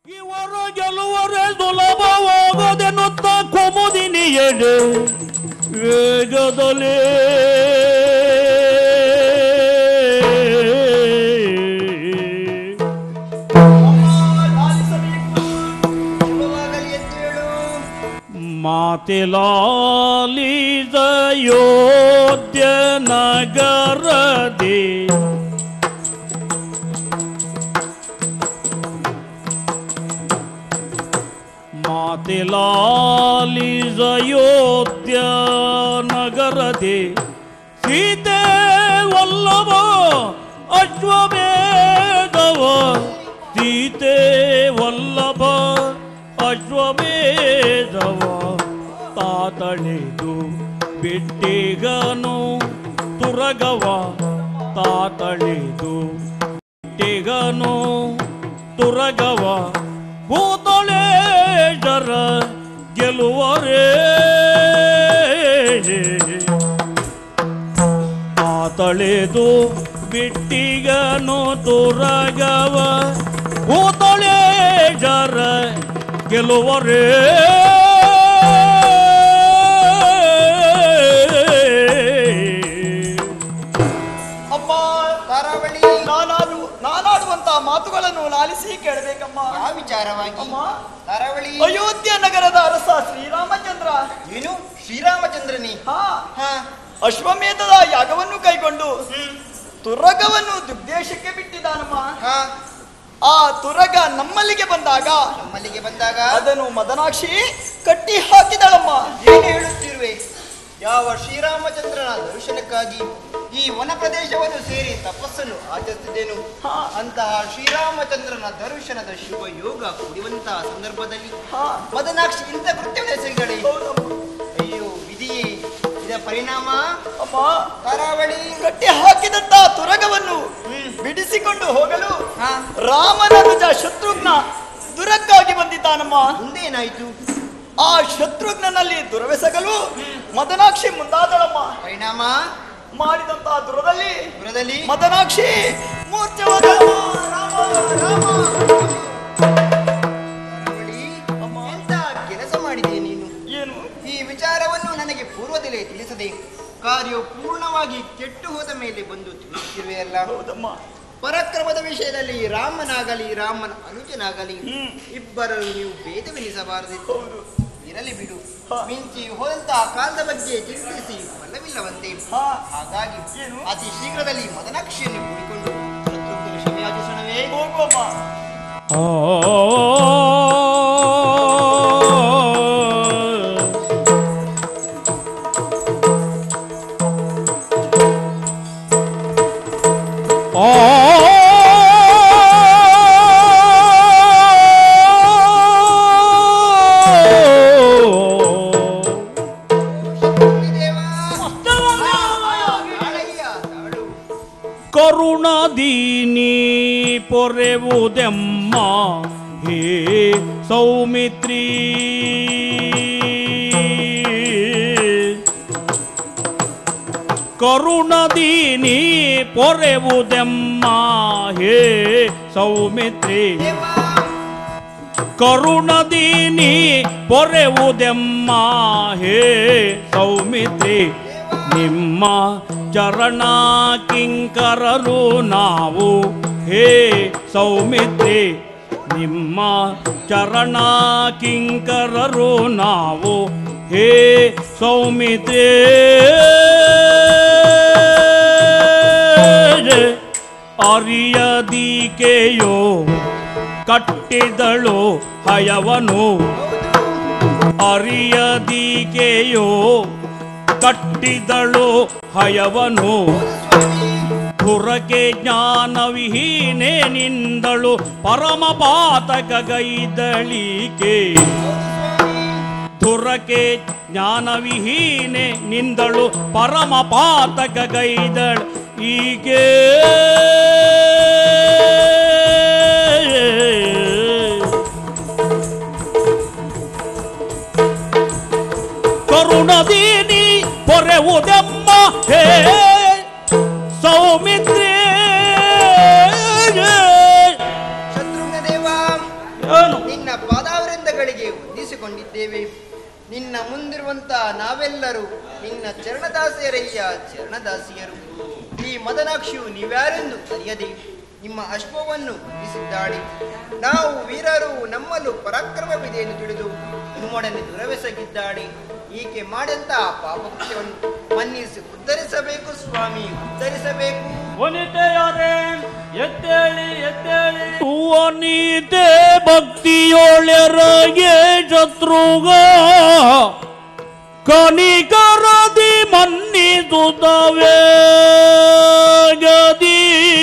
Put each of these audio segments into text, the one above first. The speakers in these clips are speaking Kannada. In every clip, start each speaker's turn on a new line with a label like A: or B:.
A: ಇವರ ಗೆಲುವರೆ ಸುಲಭವಾಗದೆನ್ನುತ್ತ ಕುಮುದಿನಿಯಡೆ ವೇಗದಲ್ಲಿ
B: ಶುಭವಾಗಲಿ ಎದ್ದೇಳು
A: ಮಾತಿಲಾಲಿದ ಯೋಧ್ಯ ನಗರದಿ ಮಾತಿಲಾಲಿದ ಯೋಧ್ಯ ನಗರದಿ ಸೀತೆ ವಲ್ಲಭ ಅಶ್ವಮೇಧವ ಸೀತೆ ವಲ್ಲಭ ಅಶ್ವಮೇಧವ ತಾತಳಿದು ಬಿಟ್ಟಿಗನು ತುರಗವ ತಾತಳಿದು ಬಿಟ್ಟಿಗನು ತುರಗವ ಭೂತಳೇಶರ ಗೆಲುವರೇ ಆತಳೆದು ಬಿಟ್ಟಿಗನು ತುರಗವ ಭೂತಳೇಶರ ಗೆಲುವರೇ
B: ಅಮ್ಮ ತಾರಾವಳಿ ನಾನಾಡು ನಾನಾಡುವಂತ ಮಾತುಗಳನ್ನು ಲಾಲಿಸಿ ಕೇಳಬೇಕಮ್ಮ
C: ಆ ವಿಚಾರವಾಗಿ
B: ಅಮ್ಮ
C: ತಾರಾವಳಿ
B: ಅಯೋಧ್ಯ ನಗರದ ಅರಸ ಶ್ರೀರಾಮಚಂದ್ರ
C: ಏನು ಶ್ರೀರಾಮಚಂದ್ರನಿ
B: ಹಾ
C: ಹಾ
B: ಅಶ್ವಮೇಧದ ಯಾಗವನ್ನು ಕೈಗೊಂಡು ತುರಗವನ್ನು ದುಗ್ದೇಶಕ್ಕೆ ಬಿಟ್ಟಿದ್ದಾನಮ್ಮ
C: ಹಾ
B: ಆ ತುರಗ ನಮ್ಮಲ್ಲಿಗೆ ಬಂದಾಗ
C: ನಮ್ಮಲ್ಲಿಗೆ ಬಂದಾಗ
B: ಅದನ್ನು ಮದನಾಕ್ಷಿ ಕಟ್ಟಿ ಹಾಕಿದಳಮ್ಮ
C: ಏನು ಹೇಳುತ್ತಿರುವೆ ಯಾವ ಶ್ರೀರಾಮಚಂದ್ರನ ದರ್ಶನಕ್ಕಾಗಿ ಈ ವನ ಪ್ರದೇಶವನ್ನು ಸೇರಿ ತಪಸ್ಸನ್ನು ಆಚರಿಸಿದ್ದೇನು
B: ಹಾ.
C: ಅಂತಹ ಶ್ರೀರಾಮಚಂದ್ರನ ದರ್ಶನದ ಶುಭ ಯೋಗ ಕುಡಿಯುವಂತಹ ಸಂದರ್ಭದಲ್ಲಿ
B: ಹಾ
C: ಮದನಾಕ್ಷಿ ಇಂಥ ಕೃತ್ಯವನ್ನು ಎಸಗಿದಳೆ
B: ಹೌದಮ್ಮ.
C: ಅಯ್ಯೋ ವಿಧಿಯೇ ಇದರ ಪರಿಣಾಮ
B: ಅಮ್ಮ
C: ತಾರಾವಳಿ
B: ಕಟ್ಟಿ ಹಾಕಿದಂತ ತುರಗವನ್ನು ಬಿಡಿಸಿಕೊಂಡು ಹೋಗಲು
C: ಹಾ
B: ರಾಮನ ನಿಜ ಶತ್ರುಘ್ನ ದುರಕ್ಕಾಗಿ ಬಂದಿದ್ದಾನಮ್ಮ
C: ಮುಂದೇನಾಯ್ತು
B: ಆ ಶತ್ರುಘ್ನಲ್ಲಿ ದುರವೆಸಗಲು ಮದನಾಕ್ಷಿ ಮುಂದಾದಳಮ್ಮ
C: ಪರಿಣಾಮ
B: ಮಾಡಿದಂತ ದುರದಲ್ಲಿ
C: ಪುರದಲ್ಲಿ
B: ಮದನಾಕ್ಷಿ ಮೂರ್ಛೆ ಹೋದಳಮ್ಮ. ರಾಮ, ರಾಮ.
C: ತಾರಾವಳಿ, ಎಂತ ಕೆಲಸ ಮಾಡಿದೆ ನೀನು
B: ಏನು
C: ಈ ವಿಚಾರವನ್ನು ನನಗೆ ಪೂರ್ವದಲ್ಲೇ ತಿಳಿಸದೆ ಕಾರ್ಯವು ಪೂರ್ಣವಾಗಿ ಕೆಟ್ಟು ಹೋದ ಮೇಲೆ ಬಂದು ತಿಳಿಸಿರುವೆಯಲ್ಲ
B: ಹೌದಮ್ಮ
C: ಪರಾಕ್ರಮದ ವಿಷಯದಲ್ಲಿ ರಾಮನಾಗಲಿ ರಾಮನ ಅನುಜನಾಗಲಿ
B: ಹ್ಮ್.
C: ಇಬ್ಬರನ್ನು ನೀವು ಭೇದವೆನಿಸಬಾರದಿತ್ತು
B: ಹೌದು
C: ಇರಲಿ ಬಿಡು
B: ಹಾ.
C: ಮಿಂಚಿ ಹೋದಂತಹ ಕಾಲದ ಬಗ್ಗೆ ಚಿಂತಿಸಿ ಫಲವಿಲ್ಲವಂತೆ
B: ಹಾ
C: ಹಾಗಾಗಿ
B: ಏನು?
C: ಅತಿ ಶೀಘ್ರದಲ್ಲಿ ಮದನಾಕ್ಷಿಯನ್ನು ಕೂಡಿಕೊಂಡು ಶತ್ರುಘ್ನ ಕ್ಷಮೆಯಾಚಿಸೋಣವೇ
B: ಹೋಗುವಮ್ಮ
C: ಶತ್ರುಘ್ನದೇವ, ತಾಳಯ್ಯ, ತಾಳು.
A: ಕರುಣದೀನಿ ಪೊರೆವುದೆಮ್ಮ ಹೇ ಸೌಮಿತ್ರಿ ಕರುಣದೀನಿ ಪೊರೆವುದೆಮ್ಮ ಹೇ ಸೌಮಿತ್ರಿ
C: ದೇವ,
A: ಕರುಣದೀನಿ ಪೊರೆವುದೆಮ್ಮ ಹೇ ಸೌಮಿತ್ರಿ ನಿಮ್ಮ ಚರಣ ಕಿಂಕರರು ನಾವು ಹೇ ಸೌಮಿತ್ರಿ ನಿಮ್ಮ ಚರಣ ಕಿಂಕರರು ನಾವು ಹೇ ಸೌಮಿತ್ರಿ ಅರಿಯದಿಕೆಯೋ ಕಟ್ಟಿದಳು ಹಯವನು ಅರಿಯದಿಕೆಯೋ ಕಟ್ಟಿದಳು ಹಯವನು ಪುರಕೆ ಜ್ಞಾನವಿಹೀನೆ ನಿಂದಳು ಪರಮ ಪಾತಕಗೈದಳಿಕೆ ಧುರಕೆ ಜ್ಞಾನವಿಹೀನೆ ನಿಂದಳು ಪರಮ ಪಾತಕಗೈದಳು ಈಗೆ ಕರುಣದೀನಿ ಪೊರೆವುದೆಮ್ಮ ಹೇ ಸೌಮಿತ್ರಿ
C: ಶತ್ರುಘ್ನ ದೇವ
A: ಏನು
C: ನಿನ್ನ ಪಾದಾವೃಂದಗಳಿಗೆ ವಂದಿಸಿಕೊಂಡಿದ್ದೇವೆ ನಿನ್ನ ಮುಂದಿರುವಂತ ನಾವೆಲ್ಲರೂ ನಿನ್ನ ಚರಣದಾಸಿಯರಯ್ಯ ಚರಣದಾಸಿಯರು ಈ ಮದನಾಕ್ಷಿಯು ನೀವ್ಯಾರೆಂದು ಅರಿಯದೆ ನಿಮ್ಮ ಅಶ್ವವನ್ನು ಬಿಡಿಸಿದ್ದಾಳೆ ನಾವು ವೀರರು ನಮ್ಮಲ್ಲೂ ಪರಾಕ್ರಮವಿದೆ ಎಂದು ತಿಳಿದು ನಿಮ್ಮೊಡನೆ ದುರವೆಸಗಿದ್ದಾಳೆ ಈಕೆ ಮಾಡಂತ ಪಾಪಕೃತ್ಯವನ್ನು ಮನ್ನಿಸಿ ಉದ್ಧರಿಸಬೇಕು ಸ್ವಾಮಿ ಉದ್ಧರಿಸಬೇಕು
A: ವನಿತೆಯರೇ ಎದ್ದೇಳಿ ಎದ್ದೇಳಿ ವನಿತೆ ಭಕ್ತಿಯೊಳೆರಗೆ ಶತ್ರುಗ ಕನಿಕರದಿ ಮನ್ನಿಸುತ್ತವೆ ಗದಿ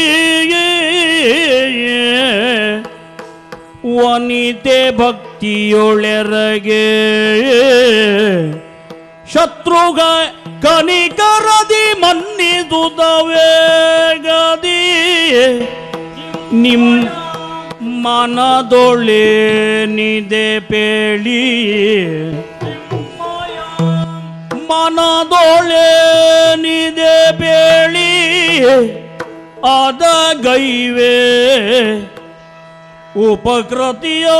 A: ವನಿತೆ ಭಕ್ತಿಯೊಳೆರಗೆ ಶತ್ರುಗ ಕನಿಕರದಿ ಮನ್ನಿದುದವೇ ಗದಿ ನಿಮ್ ಮನದೊಳೆ ನಿದೆ ಪೇಳಿ ಮನದೊಳೆ ನಿದೆ ಪೇಳಿ ಅದ ಗೈವೆ ಉಪಕೃತಿಯೋ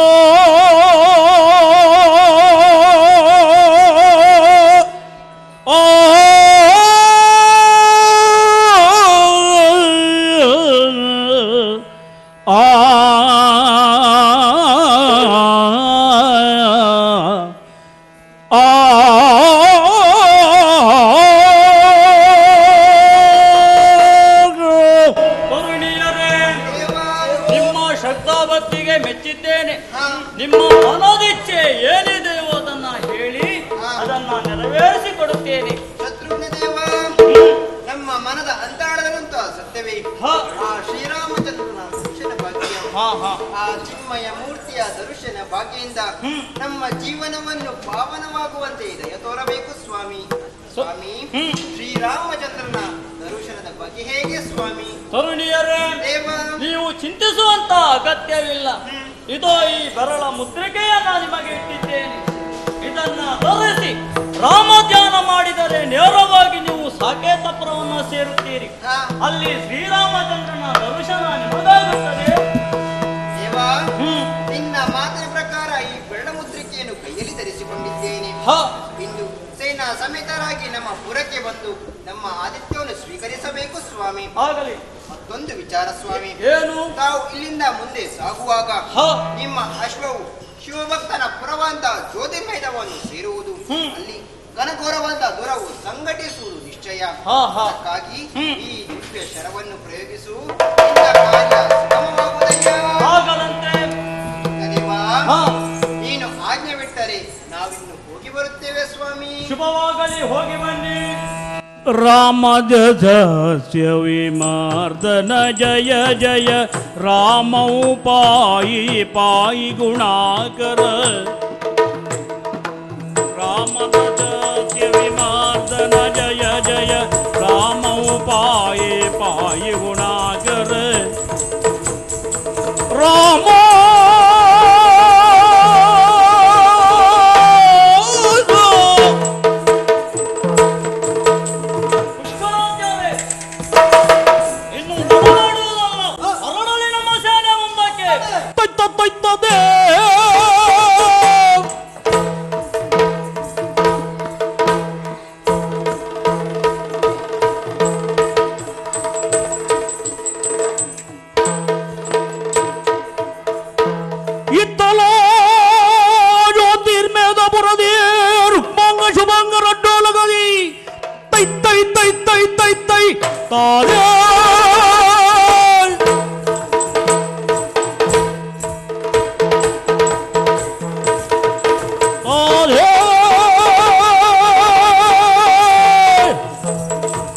A: ಆ ಕರುಣಿಯರೇ ನಿಮ್ಮ ಶ್ರದ್ಧಾಭಕ್ತಿಗೆ ಮೆಚ್ಚಿದ್ದೇನೆ
C: ಹಾ.
A: ನಿಮ್ಮ ಮನೋದಿಚ್ಛೆ ಏನಿದೆಯೋ ಅದನ್ನ ಹೇಳಿ ಅದನ್ನ ನೆರವೇರಿಸಿಕೊಡುತ್ತೇನೆ
C: ಶತ್ರುಘ್ನ ದೇವ ನಮ್ಮ ಮನದ ಅಂತಾಳದಂತ ಸತ್ಯವೇ
A: ಹಾ.
C: ಆ ಶ್ರೀರಾಮಚಂದ್ರನ ದರ್ಶನ ಭಾಗ್ಯ
A: ಹಾ ಹಾ
C: ಆ ಚಿನ್ಮಯ ಮೂರ್ತಿಯ ದರ್ಶನ ಭಾಗ್ಯದಿಂದ
A: ಹ್ಮ್.
C: ನಮ್ಮ ಜೀವನವನ್ನು ಪಾವನವಾಗುವಂತೆ ದಯ ತೋರಬೇಕು ಸ್ವಾಮಿ ಸ್ವಾಮಿ
A: ಹ್ಮ್.
C: ಶ್ರೀರಾಮಚಂದ್ರನ ದರ್ಶನದ ಬಗ್ಗೆ ಹೇಗೆ ಸ್ವಾಮಿ
A: ತರುಣಿಯರೇ
C: ದೇವ
A: ನೀವು ಚಿಂತಿಸುವಂತ ಅಗತ್ಯವಿಲ್ಲ ಇದೋ ಈ ಬರಳ ಮುದ್ರಿಕೆಯನ್ನ ನಿಮಗೆ ಇಟ್ಟಿದ್ದೇನೆ ಇದನ್ನ ಧರಿಸಿ ರಾಮಧ್ಯಾನ ಮಾಡಿದರೆ ನೇರವಾಗಿ ನೀವು ಸಾಕೇತಪುರವನ್ನು ಸೇರುತ್ತೀರಿ
C: ಹಾ.
A: ಅಲ್ಲಿ ಶ್ರೀರಾಮಚಂದ್ರನ ದರ್ಶನ ನಿಮಗಾಗುತ್ತದೆ
C: ದೇವ
A: ಹ್ಮ್
C: ನಿನ್ನ ಮಾತಿನ ಪ್ರಕಾರ ಈ ಬೆರಳ ಮುದ್ರಿಕೆಯನ್ನು ಕೈಯಲ್ಲಿ ಧರಿಸಿಕೊಂಡಿದ್ದೇನೆ
A: ಹ
C: ಇಂದು ಸೇನಾ ಸಮೇತರಾಗಿ ನಮ್ಮ ಪುರಕ್ಕೆ ಬಂದು ನಮ್ಮ ಆದಿತ್ಯವನ್ನು ಸ್ವೀಕರಿಸಬೇಕು ಸ್ವಾಮಿ
A: ಆಗಲಿ
C: ಮತ್ತೊಂದು ವಿಚಾರ ಸ್ವಾಮಿ
A: ಏನು
C: ತಾವು ಇಲ್ಲಿಂದ ಮುಂದೆ ಸಾಗುವಾಗ
A: ಹ
C: ನಿಮ್ಮ ಅಶ್ವವು ಶಿವಭಕ್ತನ ಪುರವಂತ ಜ್ಯೋತಿರ್ಮಯದವನ್ನು ಸೇರುವುದು
A: ಹ್ಮ್.
C: ಅಲ್ಲಿ ಘನಘೋರವಾದ ದೂರವು ಸಂಘಟಿಸುವುದು ನಿಶ್ಚಯ
A: ಹಾ, ಹಾ.
C: ಅದಕ್ಕಾಗಿ
A: ಹ್ಮ್.
C: ಈ ದಿವ್ಯ ಶರವನ್ನು ಪ್ರಯೋಗಿಸು ನಿನ್ನ ಕಾರ್ಯ ಸುಗಮವಾಗುವುದಯ್ಯ.
A: ಆಗದಂತೆ
C: ದೇವಾ,
A: ಹ
C: ನೀನು ಆಜ್ಞೆ ಬಿಟ್ಟರೆ ನಾವಿನ್ನು ಹೋಗಿ ಬರುತ್ತೇವೆ ಸ್ವಾಮಿ
A: ಶುಭವಾಗಲಿ ಹೋಗಿ ಬನ್ನಿ ರಾಮದಸ್ಯ ವಿಮಾರ್ದನ ಜಯ ಜಯ ರಾಮ ಪಾಯಿ ಪಾಯಿ ಗುಣಾಕರ ರಾಮದಸ್ಯ ವಿಮಾರ್ದನ ಜಯ ಜಯ ರಾಮ ಪಾಯಿ ಪಾಯಿ ಗುಣಾಕರ ರಾಮ ಪುಷ್ಕರಾಚಾರ್ಯ, ಇನ್ನು ಹೊರಡುವುದಲ್ಲ, ಹೊರಡಲಿ ನಮ್ಮ ಸೇನೆ ಮುಂದಕ್ಕೆ. ತೊಯ್ತ ತೊಯ್ತದೆ. ಇತ್ತಲ ಜ್ಯೋತಿರ್ಮೇದ ಪುರದಿ ರುಕ್ಮಾಂಗ ಶುಭಾಂಗ ರಡ್ಡೋಲಗದಿ ತೈ ತೈ ತೈ ತೈ ತೈ ತೈ ತಾರೇ ತಾರೇ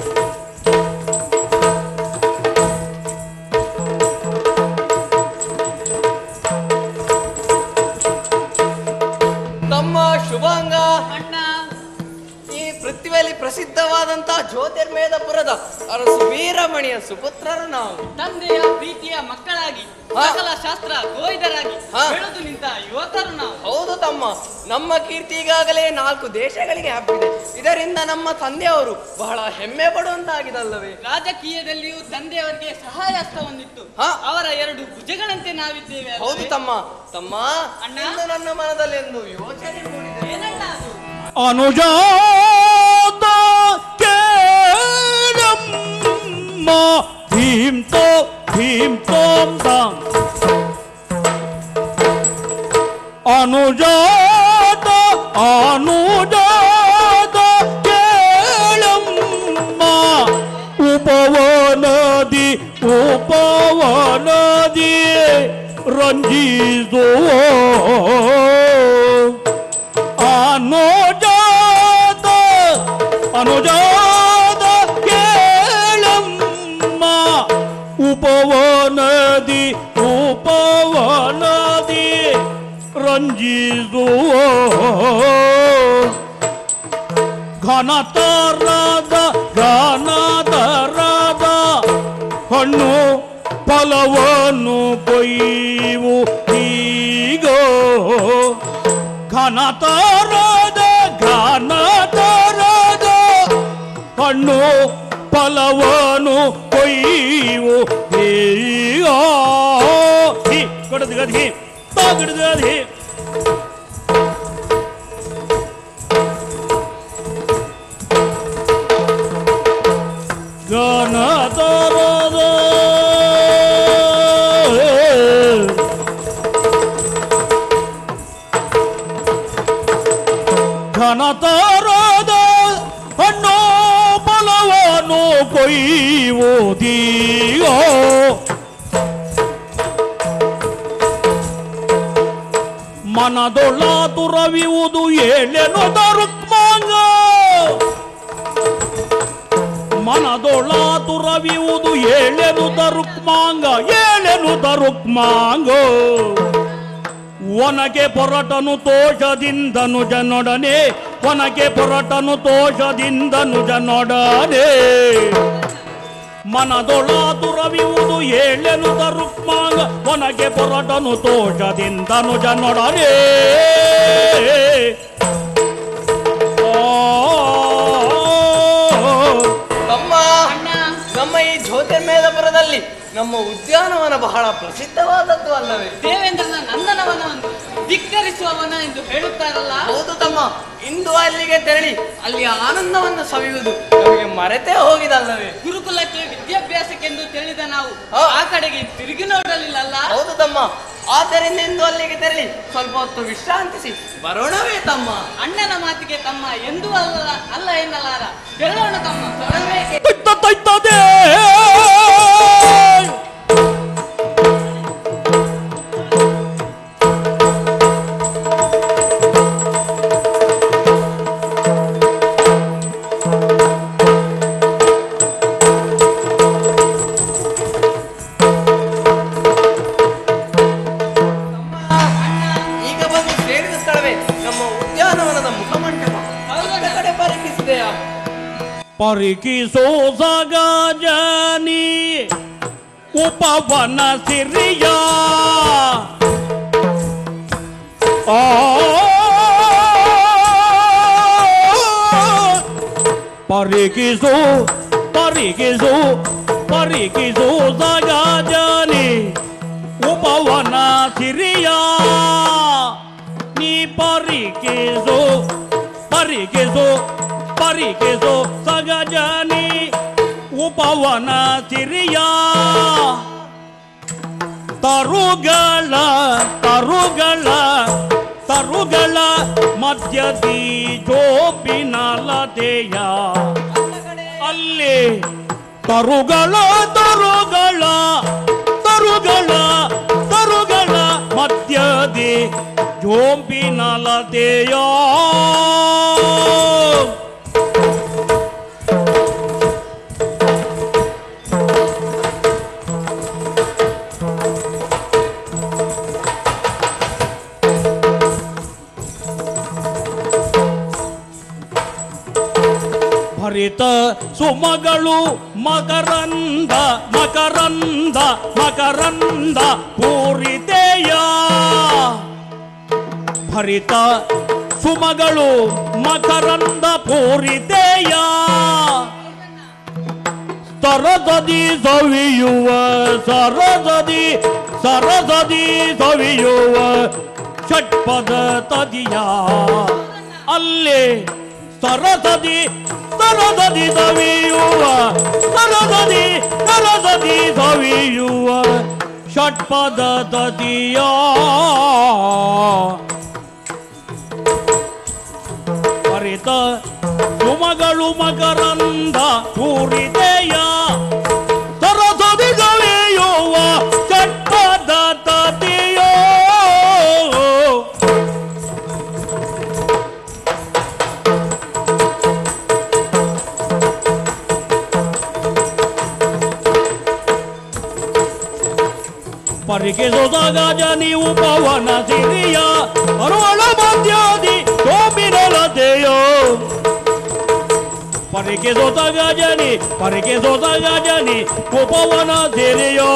D: ತಮ್ಮ ಶುಭಾಂಗ
E: ಅಣ್ಣ
D: ಈ ಪೃಥ್ವಿಯಲ್ಲಿ ಪ್ರಸಿದ್ಧವಾದಂತಹ ಜ್ಯೋತಿರ್ಮೇಧಪುರದ ಅರಸು ವೀರಮಣಿಯ ಸುಪುತ್ರರು ನಾವು
E: ತಂದೆಯ ಪ್ರೀತಿಯ ಮಕ್ಕಳಾಗಿ
D: ಹಾ.
E: ಸಕಲ ಶಾಸ್ತ್ರ ಗೋವಿದರಾಗಿ
D: ಹಾ.
E: ಬೆಳೆದು ನಿಂತ ಯುವಕರು ನಾವು
D: ಹೌದು ತಮ್ಮ ತಮ್ಮ ನಮ್ಮ ಕೀರ್ತಿ ಈಗಾಗಲೇ ನಾಲ್ಕು ದೇಶಗಳಿಗೆ ಹಬ್ಬಿದೆ ಇದರಿಂದ ನಮ್ಮ ತಂದೆಯವರು ಬಹಳ ಹೆಮ್ಮೆ ಪಡುವಂತಾಗಿದಲ್ಲವೇ
E: ರಾಜಕೀಯದಲ್ಲಿಯೂ ತಂದೆಯವರಿಗೆ ಸಹಾಯ ಹಸ್ತ ಹೊಂದಿತ್ತು
D: ಹಾ.
E: ಅವರ ಎರಡು ಭುಜಗಳಂತೆ ನಾವಿದ್ದೇವೆ ಅಲ್ಲವೇ?
D: ಹೌದು ತಮ್ಮ ತಮ್ಮ
E: ಅಣ್ಣ?
D: ಇಂದು ನನ್ನ ಮನದಲ್ಲಿ ಒಂದು ಯೋಚನೆ ಮೂಡಿದೆ
E: ಏನಣ್ಣ ಅದು
A: ಅನುಜಾತ ಕೇಳಮ್ಮ ಭೀಂ ತೋ ಭೀಂ ತೋಂ ತಾಂ ಅನುಜಾತ ಅನುಜಾತ ಕೇಳಮ್ಮ ಉಪವನದಿ ಉಪವನದಿ ರಂಜಿಸೋ ಅನುಜಾತ ಅನುಜಾತ ಕೇಳಮ್ಮ ಉಪವನದಿ ಉಪವನದಿ ರಂಜಿಸುವ ಘನತರದ ಘನತರದ ಹಣ್ಣು ಫಲವನ್ನು ಕೊಯ್ಯುವು ಈಗ ಘನತರದ ಘನತರದ ಹಣ್ಣು ಫಲವನ್ನು ಕೊಯ್ಯುವು ಈಗ ಹಿ ಕೊಡದು ಗದಿ ತಗಡ್ದು ಗದಿ ಘನತರದ ಘನತರದ ಹಣ್ಣು ಫಲವನ್ನು ಕೊಯ್ಯುವುದೀಯೋ ಮನದೊಳ ದುರವಿಯುವುದು ಏಳೆನು ರುಕ್ಮಾಂಗ ಮನದೊಳ ದುರವಿಯುವುದು ಏಳೆನು ರುಕ್ಮಾಂಗ ಏಳೆನು ರುಕ್ಮಾಂಗೋ ಒನಗೆ ಪೊರಟನು ತೋಷದಿಂದನು ಜನೊಡನೆ ಒನಗೆ ಪೊರಟನು ತೋಷದಿಂದನು ಜನೊಡನೆ ಮನದೊಳ ದುರವಿಯುವುದು ಏಳೆನು ರುಕ್ಮಾಂಗ ಒನಗೆ ಪೊರಟನು ತೋಷದಿಂದನು ಜನೊಡನೆ ಆ
D: ತಮ್ಮ
E: ಅಣ್ಣ
D: ನಮ್ಮ ಈ ಜ್ಯೋತಿರ್ಮೇಧಪುರದಲ್ಲಿ ನಮ್ಮ ಉದ್ಯಾನವನ ಬಹಳ ಪ್ರಸಿದ್ಧವಾದದ್ದು ಅಲ್ಲವೇ
E: ದೇವೇಂದ್ರನ ನಂದನವನವನ್ನು ಧಿಕ್ಕರಿಸುವವನ ಎಂದು ಹೇಳುತ್ತಾರಲ್ಲ
D: ಹೌದು ತಮ್ಮ ಇಂದು ಅಲ್ಲಿಗೆ ತೆರಳಿ ಅಲ್ಲಿ ಆನಂದವನ್ನು ಸವಿಯುವುದು ನಮಗೆ ಮರೆತೇ ಹೋಗಿದಲ್ಲವೇ
E: ಗುರುಕುಲಕ್ಕೆ ವಿದ್ಯಾಭ್ಯಾಸಕ್ಕೆಂದು ತಿಳಿದ ನಾವು
D: ಹಾ.
E: ಆ ಕಡೆಗೆ ತಿರುಗಿ ನೋಡಲಿಲ್ಲಲ್ಲ
D: ಹೌದು ತಮ್ಮ ಆದ್ದರಿಂದ ಇಂದು ಅಲ್ಲಿಗೆ ತೆರಳಿ ಸ್ವಲ್ಪ ಹೊತ್ತು ವಿಶ್ರಾಂತಿಸಿ ಬರೋಣವೇ ತಮ್ಮ
E: ಅಣ್ಣನ ಮಾತಿಗೆ ತಮ್ಮ ಎಂದೂ ಅಲ್ಲ ಅಲ್ಲ ಎನ್ನಲಾರ ತೆರಳೋಣ ತಮ್ಮ ತೊಡಬೇಕೆ
A: ತೈತ ತೈತದೆ
D: ಈಗ ಬಂದು ಸೇರಿದ ಸ್ಥಳವೇ ನಮ್ಮ ಉದ್ಯಾನವನದ ಮುಖಮಂಟಪ
E: ಹೌದಣ್ಣ.
D: ಆ ಕಡೆ ಪರಿಕಿಸಿದೆಯಾ
A: ಪರಿಕಿಸೋ ಸಗಜನಿ ಉಪವನ ಸಿರಿಯ ಆ ಪರಿಕಿಸು ಪರಿಕಿಸು ಪರಿಕಿಸು ಸಗಜನಿ ಉಪವನ ಸಿರಿಯ ನೀ ಪರಿಕಿಸು ಪರಿಕಿಸು ಪರಿಕಿಸು ಸಗಜನಿ ಉಪವನ ಸಿರಿಯ ತರುಗಳ ತರುಗಳ ತರುಗಳ ಮಧ್ಯದಿ ಜೋಪಿನಲತೆಯ ಅಲ್ಲಿ ತರುಗಳ ತರುಗಳ ತರುಗಳ ತರುಗಳ ಮಧ್ಯದಿ ಜೋಂಪಿನಲತೆಯ ಭರಿತ ಸುಮಗಳು ಮಕರಂದ ಮಕರಂದ ಮಕರಂದ ಪೂರಿತೆಯ ಹರಿತ ಸುಮಗಳು ಮಕರಂದ ಪೂರಿತೆಯ ಸರದದಿ ಸವಿಯುವ ಸರದದಿ ಸರದದಿ ಸವಿಯುವ ಷಟ್ಪದ ತದಿಯ ಅಲ್ಲಿ ಸರದದಿ ಸರದದಿ ಸವಿಯುವ ಸರದದಿ ಸರದದಿ ಸವಿಯುವ ಷಟ್ಪದ ತದಿಯ ಹರಿತ ಸುಮಗಳು ಮಕರಂದ ಪೂರಿತೆಯ ಸರಸದಿಗಳೆಯುವ ಚಟ್ಟದ ತತಿಯೋ ಪರಿಗಿಸುವಾಗ ನೀವು ಪವನ ಸಿರಿಯ ಅರುಳ ಮಧ್ಯಾದಿ ಸೋಮಿನಲತೆಯೋ ಪರಿಗಿಸುವಾಗ ಜನಿ ಪರಿಗಿಸುವಾಗ ಜನಿ ಉಪವನ ಸಿರಿಯೋ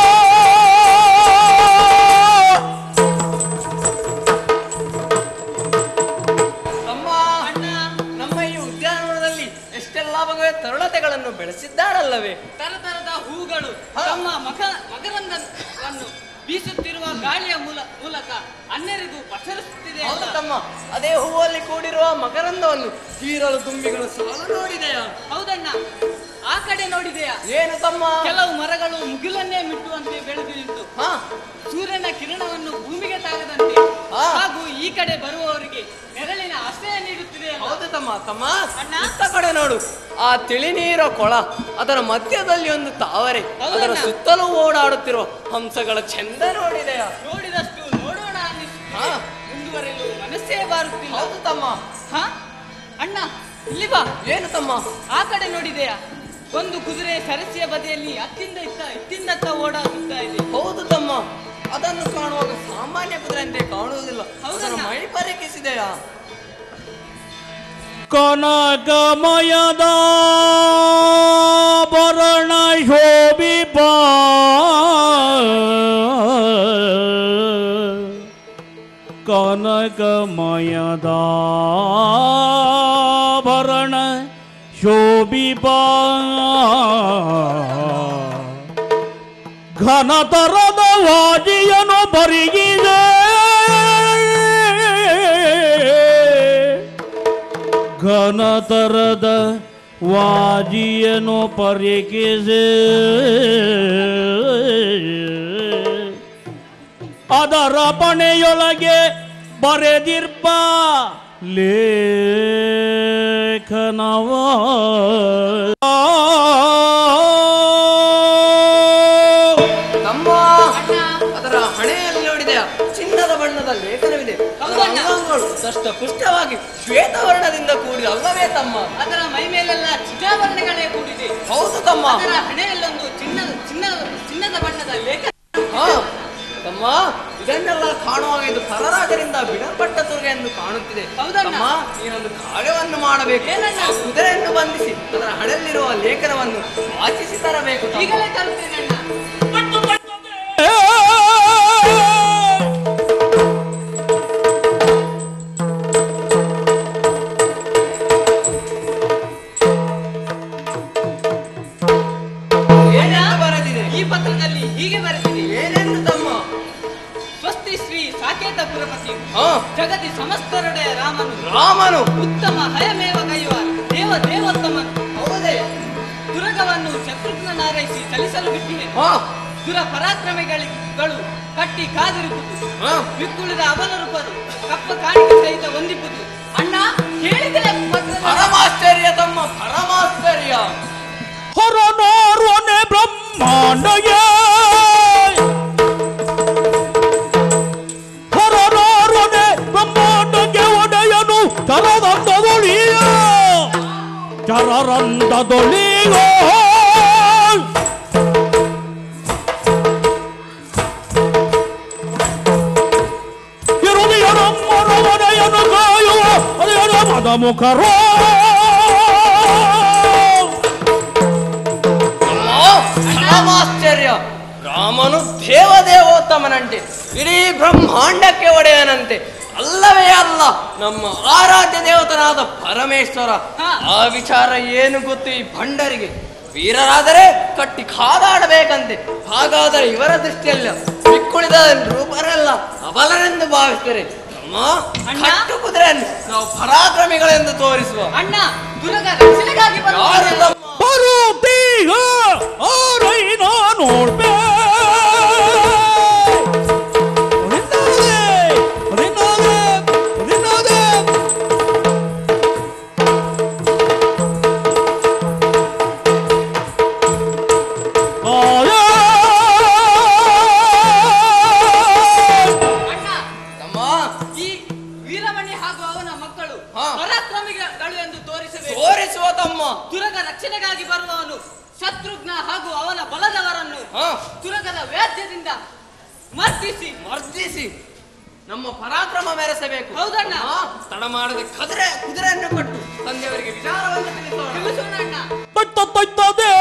D: ತಮ್ಮ ನಮ್ಮ ಈ ಉದ್ಯಾನವನದಲ್ಲಿ ಎಷ್ಟೆಲ್ಲ ಬಗೆಯ ತರುಣತೆಗಳನ್ನು ಬೆಳೆಸಿದ್ದಾರಲ್ಲವೇ
E: ತರತರದ ಹೂಗಳು
D: ಹಾ.
E: ತಮ್ಮ ಮಕ ಮಕರಂದವನ್ನು ಬೀಸುತ್ತಿರುವ ಗಾಳಿಯ ಮೂಲ ಮೂಲಕ ಅನ್ಯರಿಗೂ ಪಸರಿಸುತ್ತಿದೆ
D: ಹೌದು
E: ಅಲ್ಲ?
D: ತಮ್ಮ ಅದೇ ಹೂವಲ್ಲಿ ಕೂಡಿರುವ ಮಕರಂದವನ್ನು ಹೀರಲು ತುಂಬಿಗಳು ಸಾಲು ನೋಡಿದೆಯಾ
E: ಹೌದಣ್ಣ ಆ ಕಡೆ ನೋಡಿದೆಯಾ
D: ಏನು ತಮ್ಮ
E: ಕೆಲವು ಮರಗಳು ಮುಗಿಲನ್ನೇ ಮಿಟ್ಟುವಂತೆ ಬೆಳೆದು ನಿಂತು
D: ಹಾ
E: ಸೂರ್ಯನ ಕಿರಣವನ್ನು ಭೂಮಿಗೆ ತಾಗದಂತೆ
D: ಹಾ.
E: ಹಾಗೂ ಈ ಕಡೆ ಬರುವವರಿಗೆ ನೆರಳಿನ ಆಶ್ರಯ ನೀಡುತ್ತಿದೆ ಅಲ್ಲ?
D: ಹೌದು ತಮ್ಮ ತಮ್ಮ
E: ಅಣ್ಣ.
D: ಇತ್ತ ಕಡೆ ನೋಡು ಆ ತಿಳಿ ನೀರ ಕೊಳ ಅದರ ಮಧ್ಯದಲ್ಲಿ ಒಂದು ತಾವರೆ
E: ಹೌದು
D: ಅದರ
E: ಅಣ್ಣ.
D: ಸುತ್ತಲೂ ಓಡಾಡುತ್ತಿರುವ ಹಂಸಗಳ ಚಂದ ನೋಡಿದೆಯಾ
E: ನೋಡಿದಷ್ಟು ನೋಡೋಣ ಅನ್ನಿಸುತ್ತಿದೆ.
D: ಹಾ.
E: ಮುಂದುವರೆಯಲು ಮನಸ್ಸೇ ಬಾರುತ್ತಿಲ್ಲ
D: ಹೌದು ತಮ್ಮ
E: ಹಾ ಅಣ್ಣ ಇಲ್ಲಿ ಬಾ
D: ಏನು ತಮ್ಮ
E: ಆ ಕಡೆ ನೋಡಿದೆಯಾ ಒಂದು ಕುದುರೆ ಸರಸಿಯ ಬದಿಯಲ್ಲಿ ಅತ್ತಿಂದ ಇತ್ತ ಇತ್ತಿಂದತ್ತ ಓಡಾಡುತ್ತಾ ಇದೆ
D: ಹೌದು ತಮ್ಮ ಅದನ್ನು ಕಾಣುವಾಗ ಸಾಮಾನ್ಯ ಕುದುರೆಯಂತೆ ಕಾಣುವುದಿಲ್ಲ
E: ಹೌದಣ್ಣ.
D: ಅದರ ಮೈ ಪರೀಕ್ಷಿಸಿದೆಯಾ
A: ಕನಕಮಯದ ಭರಣ ಶೋಭಿಪ ಕನಕಮಯದ ಭರಣ ಶೋಭಿಪ ಘನತರದ ವಾಜಿಯನು ಬರಿಗಿದೆ ಘನತರದ ವಾಜಿಯನು ಪರಿಕಿಸೆ ಅದರ ಪಣೆಯೊಳಗೆ ಬರೆದಿರ್ಪ ಲೇಖನವ
D: ತಮ್ಮ ಅದರ ಹಣೆಯಲ್ಲಿ ನೋಡಿದೆಯಾ ಚಿನ್ನದ ಬಣ್ಣದ ಲೇಖನವಿದೆ ಅದರ
E: ಹೌದಣ್ಣ.
D: ಅಂಗಾಂಗಗಳು ದಷ್ಟ ಪುಷ್ಟವಾಗಿ ಶ್ವೇತವರ್ಣದಿಂದ ಕೂಡಿದ ಅಲ್ಲವೇ ತಮ್ಮ
E: ಅದರ ಮೈ ಮೇಲೆಲ್ಲ ಚಿತಾವರಣೆಗಳೇ ಕೂಡಿದೆ
D: ಹೌದು ತಮ್ಮ
E: ಅದರ ಹಣೆಯಲ್ಲೊಂದು ಚಿನ್ನದ ಚಿನ್ನ ಚಿನ್ನದ ಬಣ್ಣದ ಲೇಖ
D: ಹಾ ತಮ್ಮ ಇದನ್ನೆಲ್ಲ ಕಾಣುವಾಗ ಇದು ಪರರಾಜರಿಂದ ಬಿಡಲ್ಪಟ್ಟ ತುರ್ಗೆ ಎಂದು ಕಾಣುತ್ತಿದೆ
E: ಹೌದಣ್ಣ.
D: ತಮ್ಮ ನೀನೊಂದು ಕಾರ್ಯವನ್ನು ಮಾಡಬೇಕು
E: ಏನಣ್ಣ?
D: ಆ ಕುದುರೆಯನ್ನು ಬಂಧಿಸಿ ಅದರ ಹಣೆಯಲ್ಲಿರುವ ಲೇಖನವನ್ನು ವಾಚಿಸಿ ತರಬೇಕು ತಮ್ಮ.
E: ಈಗಲೇ ತರುತ್ತೇನೆ ಅಣ್ಣ
D: ಏನೆಂದು ಬರೆದಿದೆ
E: ಈ ಪತ್ರದಲ್ಲಿ ಹೀಗೆ ಬರೆದಿದೆ
D: ಏನೆಂದು ತಮ್ಮ
E: ಸ್ವಸ್ತಿ ಶ್ರೀ ಸಾಕೇತ ಪುರಪತಿ
D: ಹಾ
E: ಜಗತಿ ಸಮಸ್ತರೊಡೆಯ ರಾಮನು
D: ರಾಮನು
E: ಉತ್ತಮ ಹಯಮೇವ ಕೈಯುವ ದೇವ ದೇವೋತ್ತಮನು
D: ಹೌದೇ
E: ದುರ್ಗವನ್ನು ಶತ್ರುಘ್ನಾರೈಸಿ ಚಲಿಸಲು ಬಿಟ್ಟಿದೆ
D: ಹಾ
E: ದುರ ಪರಾಕ್ರಮಿಗಳಿಗಳು ಕಟ್ಟಿ ಕಾದಿರುವುದು
D: ಹಾ
E: ಬಿಕ್ಕುಳಿದ ಅವನರೂಪರು ಕಪ್ಪ ಕಾಣಿಕೆ ಸಹಿತ ಹೊಂದಿರುವುದು ಅಣ್ಣ ಹೇಳಿದೆ ಪತ್ರದಲ್ಲಿ.
D: ಪರಮಾಶ್ಚರ್ಯ ತಮ್ಮ ಪರಮಾಶ್ಚರ್ಯ
A: ಹೊರನೋರ್ವನೆ ಬ್ರಹ್ಮಾಂಡಗೆ ಹೊರನೋರ್ವನೆ ಬ್ರಹ್ಮಾಂಡಗೆ ಒಡೆಯನು ಚರರಂದದೊಳಿಯ ಚರರಂದದೊಳಿಯ ಇರುದಿಯ ನಮ್ಮರ ಒಡೆಯನು ಕಾಯುವ ಒಡೆಯನ ಮದ ಮುಖರೋ
D: ಪರಮಾಶ್ಚರ್ಯ ರಾಮನು ದೇವದೇವೋತ್ತಮನಂತೆ ಇಡೀ ಬ್ರಹ್ಮಾಂಡಕ್ಕೆ ಒಡೆಯನಂತೆ ಅಲ್ಲವೇ ಅಲ್ಲ ನಮ್ಮ ಆರಾಧ್ಯ ದೇವತನಾದ ಪರಮೇಶ್ವರ
E: ಹಾ.
D: ಆ ವಿಚಾರ ಏನು ಗೊತ್ತು ಈ ಭಂಡರಿಗೆ ವೀರರಾದರೆ ಕಟ್ಟಿ ಕಾದಾಡಬೇಕಂತೆ ಹಾಗಾದರೆ ಇವರ ದೃಷ್ಟಿಯಲ್ಲಿ ಮಿಕ್ಕುಳಿದ ರೂಪರೆಲ್ಲ ಅಬಲರೆಂದು ಭಾವಿಸ್ತಾರೆ ನಮ್ಮ
E: ಅಣ್ಣ?
D: ಕಟ್ಟು ಕುದುರೆಯನ್ನು ನಾವು ಪರಾಕ್ರಮಿಗಳೆಂದು ತೋರಿಸುವ
E: ಅಣ್ಣ ದುರ್ಗ ರಕ್ಷಣೆಗಾಗಿ
D: ಯಾರು
E: ಬರುತ್ತಿದ್ದೇನೆ.
D: ತಮ್ಮ
A: ಬರುತ್ತೀಗ ಆರೈನ ನೋಡ್ಬೇ ಅದಿನ್ನಾದೆ, ಅದಿನ್ನಾದೆ, ಅದಿನ್ನಾದೆ. ಆಯ
E: ಅಣ್ಣ
D: ತಮ್ಮ
E: ಈ ವೀರಮಣಿ ಹಾಗೂ ಅವನ ಮಕ್ಕಳು
D: ಹಾ.
E: ಪರಾಕ್ರಮಿಗಳು ಎಂದು ತೋರಿಸಬೇಕು
D: ತೋರಿಸುವ ತಮ್ಮ
E: ತುರಗ ರಕ್ಷಣೆಗಾಗಿ ಬರುವವನು ಶತ್ರುಘ್ನ ಹಾಗೂ ಅವನ ಬಲದವರನ್ನು
D: ಹಾ
E: ತುರಗದ ವ್ಯಾಜ್ಯದಿಂದ ಮರ್ದಿಸಿ
D: ಮರ್ದಿಸಿ ನಮ್ಮ ಪರಾಕ್ರಮ ಮೆರೆಸಬೇಕು
E: ಹೌದಣ್ಣ.
D: ಹಾ, ತಡ ಮಾಡದೆ ಕದರೆ ಕುದುರೆಯನ್ನು ಕೊಟ್ಟು ತಂದೆಯವರಿಗೆ ವಿಚಾರವನ್ನು ತಿಳಿಸೋಣ
E: ತಿಳಿಸೋಣ ಅಣ್ಣ
A: ತೊಯ್ತ ತೊಯ್ತದೆ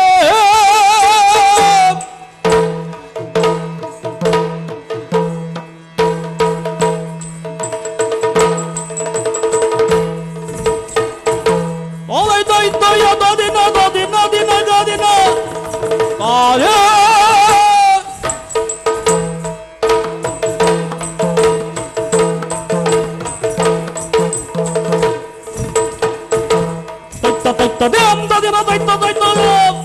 A: ಓದೈತೈತಯ್ಯ ದದಿನ ದದಿನ ದಿನ ಗದಿನ ಆಯ ತೊಯ್ತ ತೊಯ್ತದೆ ಅಂದ ದಿನ ತೊಯ್ತ ತೊಯ್ತದೆ